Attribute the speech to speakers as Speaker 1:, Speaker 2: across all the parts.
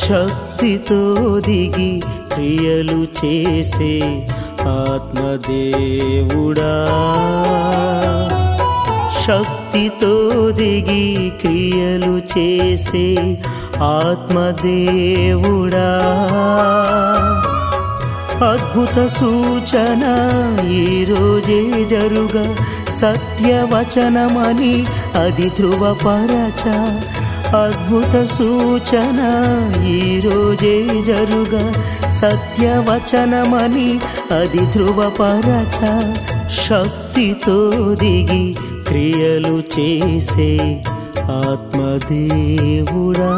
Speaker 1: శక్తితో దిగి క్రియలు చేసే ఆత్మదేవుడా శక్తితో దిగి క్రియలు చేసే ఆత్మదేవుడా అద్భుత సూచన ఈరోజే జరుగ సత్యవచనమని అది ధృవపరచ అద్భుత సూచన ఈరోజే జరుగ సత్యవచనమని అది ధృవపరచ శక్తితో దిగి క్రియలు చేసే ఆత్మదేవుడా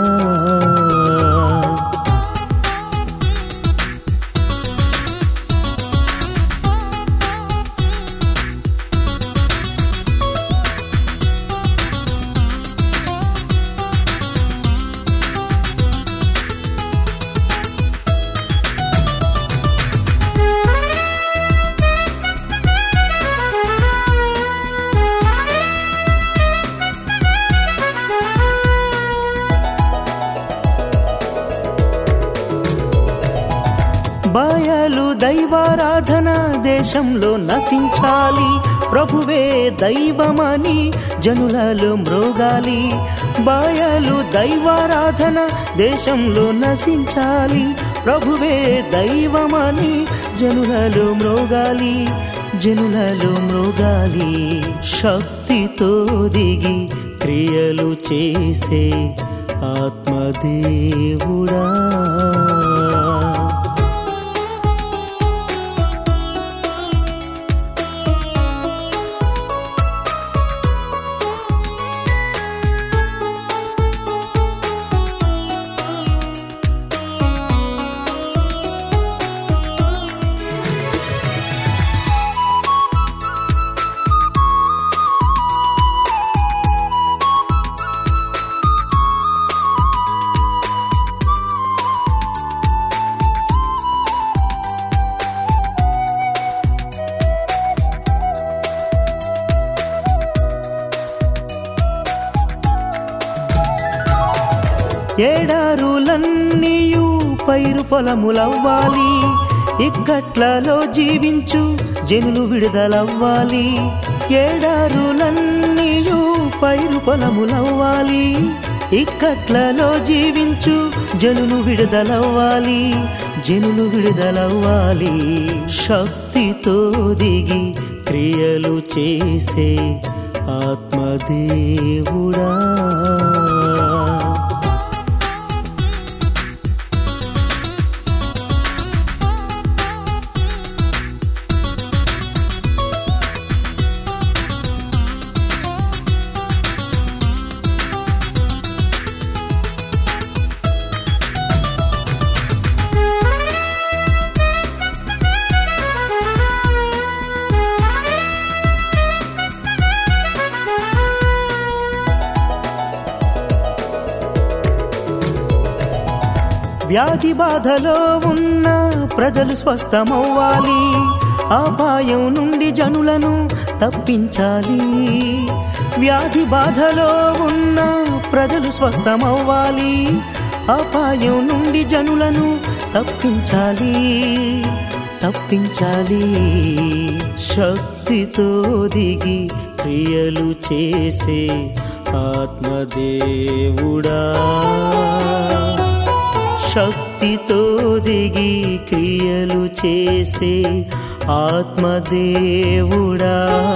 Speaker 1: బయలు దైవారాధన దేశంలో నశించాలి ప్రభువే దైవమని జనులలో మ్రోగాలి బయలు దైవారాధన దేశంలో నశించాలి ప్రభువే దైవమని జనులలో మ్రోగాలి జనులలో మ్రోగాలి శక్తితో దిగి క్రియలు చేసే ఆత్మదేవుడా ఏడారులన్నీయు పైరు పొలములవ్వాలి ఇక్కట్లలో జీవించు జనులు విడుదలవ్వాలి ఏడారులన్నీయు పైరు పొలములవ్వాలి ఇక్కట్లలో జీవించు జనులు విడుదలవ్వాలి జనులు విడుదలవ్వాలి శక్తితో దిగి క్రియలు చేసే ఆత్మదేవుడా వ్యాధి బాధలో ఉన్న ప్రజలు స్వస్థమవ్వాలి అపాయం నుండి జనులను తప్పించాలి వ్యాధి బాధలో ఉన్న ప్రజలు స్వస్థమవ్వాలి అపాయం నుండి జనులను తప్పించాలి తప్పించాలి శక్తితో దిగి క్రియలు చేసే ఆత్మదేవుడా శక్తితో దిగి క్రియలు చేసే ఆత్మదేవుడా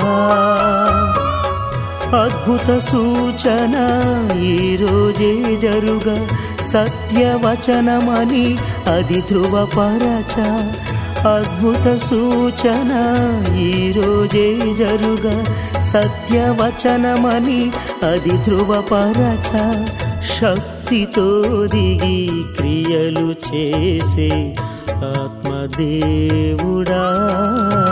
Speaker 1: అద్భుత సూచన ఈరోజే జరుగ సత్యవచనమని అది ధృవపరచ అద్భుత సూచన ఈరోజే జరుగ సత్యవచనమని అది ధృవపరచ శక్తితో దిగి క్రియలు చేసే ఆత్మదేవుడా